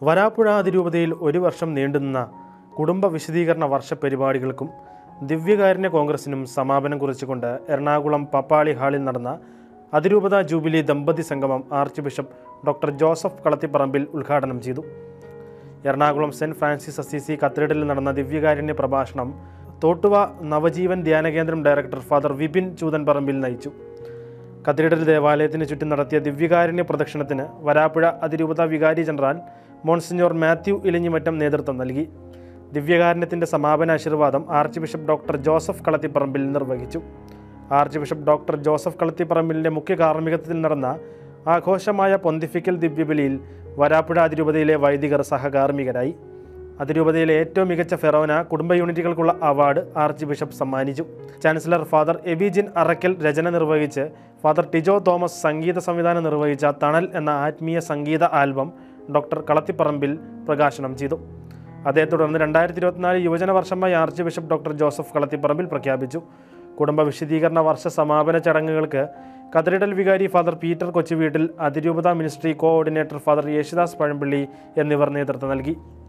വരാപ്പുഴ അതിരൂപതയിൽ ഒരു വർഷം നീണ്ടുനിന്ന കുടുംബ വിശദീകരണ വർഷ പരിപാടികൾക്കും ദിവ്യകാരുണ്യ കോൺഗ്രസിനും സമാപനം കുറിച്ചുകൊണ്ട് എറണാകുളം പപ്പാളി ഹാളിൽ നടന്ന അതിരൂപത ജൂബിലി ദമ്പതി സംഗമം archbishop doctor Joseph Kalathiparambil ഉദ്ഘാടനം ചെയ്തു എറണാകുളം സെൻറ് ഫ്രാൻസിസ് അസീസി കത്തീഡ്രലിൽ നടന്ന ദിവ്യകാരുണ്യ പ്രഭാഷണം തോട്ടുവ നവജീവൻ ധ്യാനകേന്ദ്രം ഡയറക്ടർ ഫാദർ വിപിൻ ചൂതൻ പറമ്പിൽ നയിച്ചു കത്തീഡ്രൽ ദേവാലയത്തിന് ചുറ്റും നടത്തിയ ദിവ്യകാരുണ്യ പ്രദക്ഷിണത്തിന് വരാപ്പുഴ അതിരൂപത വികാരി ജനറൽ മോൺസിഞ്ഞോർ മാത്യു ഇലഞ്ഞിമറ്റം നേതൃത്വം നൽകി ദിവ്യകാരുണ്യത്തിൻ്റെ സമാപന ആശീർവാദം archbishop doctor Joseph Kalathiparambil നിർവഹിച്ചു ആർച്ച് ബിഷപ്പ് ഡോക്ടർ ജോസഫ് കളത്തിപ്പറമ്പിലിൻ്റെ മുഖ്യ കാർമ്മികത്വത്തിൽ നടന്ന ആഘോഷമായ പൊന്തിഫിക്കൽ ദിവ്യബലിയിൽ വരാപ്പുഴ അതിരൂപതയിലെ വൈദികർ സഹകാർമ്മികരായി അതിരൂപതയിലെ ഏറ്റവും മികച്ച ഫെറോന കുടുംബ യൂണിറ്റുകൾക്കുള്ള അവാർഡ് ആർച്ച് ബിഷപ്പ് സമ്മാനിച്ചു ചാൻസലർ ഫാദർ എബിജിൻ അറക്കൽ രചന നിർവഹിച്ച് ഫാദർ ടിജോ തോമസ് സംഗീത സംവിധാനം നിർവഹിച്ച തണൽ എന്ന ആത്മീയ സംഗീത ആൽബം ഡോക്ടർ കളത്തിപ്പറമ്പിൽ പ്രകാശനം ചെയ്തു അതേ തുടർന്ന് രണ്ടായിരത്തി ഇരുപത്തിനാല് യുവജന വർഷമായി archbishop doctor Joseph Kalathiparambil പ്രഖ്യാപിച്ചു കുടുംബ വിശദീകരണ വർഷ സമാപന ചടങ്ങുകൾക്ക് കത്തീഡ്രൽ വികാരി ഫാദർ പീറ്റർ കൊച്ചുവീട്ടിൽ അതിരൂപത ministry coordinator father Yesudas Pazhampally എന്നിവർ നേതൃത്വം നൽകി